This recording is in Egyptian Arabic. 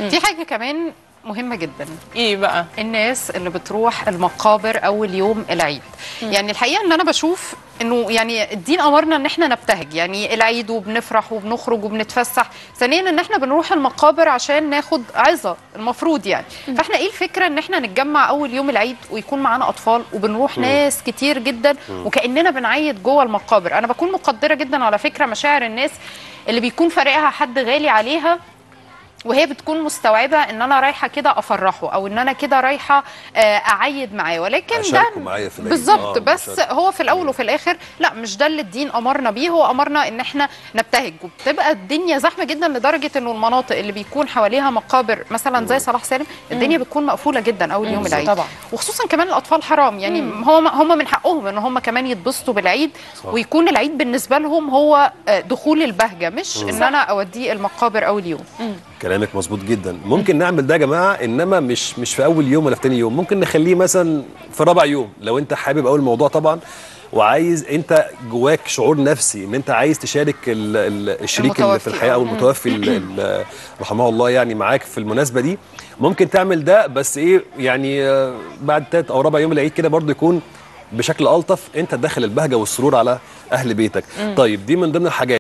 في حاجه كمان مهمه جدا ايه بقى الناس اللي بتروح المقابر اول يوم العيد يعني الحقيقه ان انا بشوف انه يعني الدين امرنا ان احنا نبتهج يعني العيد وبنفرح وبنخرج وبنتفسح ثانيا ان احنا بنروح المقابر عشان ناخد عظه المفروض يعني فاحنا ايه الفكره ان احنا نتجمع اول يوم العيد ويكون معانا اطفال وبنروح ناس كتير جدا وكاننا بنعيد جوه المقابر انا بكون مقدره جدا على فكره مشاعر الناس اللي بيكون فارقها حد غالي عليها وهي بتكون مستوعبه ان انا رايحه كده افرحه او ان انا كده رايحه آه، اعيد معاه ولكن ده أشاركه معايا في العيد. بالظبط آه، بس مشاركة. هو في الاول وفي الاخر لا مش ده اللي الدين امرنا بيه هو امرنا ان احنا نبتهج وبتبقى الدنيا زحمه جدا لدرجه انه المناطق اللي بيكون حواليها مقابر مثلا زي صلاح سالم الدنيا بتكون مقفوله جدا اول يوم العيد طبعا. وخصوصا كمان الاطفال حرام يعني هم هم من حقهم ان هم كمان يتبسطوا بالعيد ويكون العيد بالنسبه لهم هو آه، دخول البهجه مش ان انا اوديه المقابر اول يوم كلامك مظبوط جدا ممكن نعمل ده يا جماعه انما مش مش في اول يوم ولا في تاني يوم ممكن نخليه مثلا في رابع يوم لو انت حابب اول الموضوع طبعا وعايز انت جواك شعور نفسي ان انت عايز تشارك ال ال الشريك اللي في المتوفي. الحياه او المتوفي ال- ال- رحمه الله يعني معاك في المناسبه دي ممكن تعمل ده بس ايه يعني آه، بعد تالت او رابع يوم العيد كده برضه يكون بشكل الطف انت تدخل البهجه والسرور على اهل بيتك طيب دي من ضمن الحاجات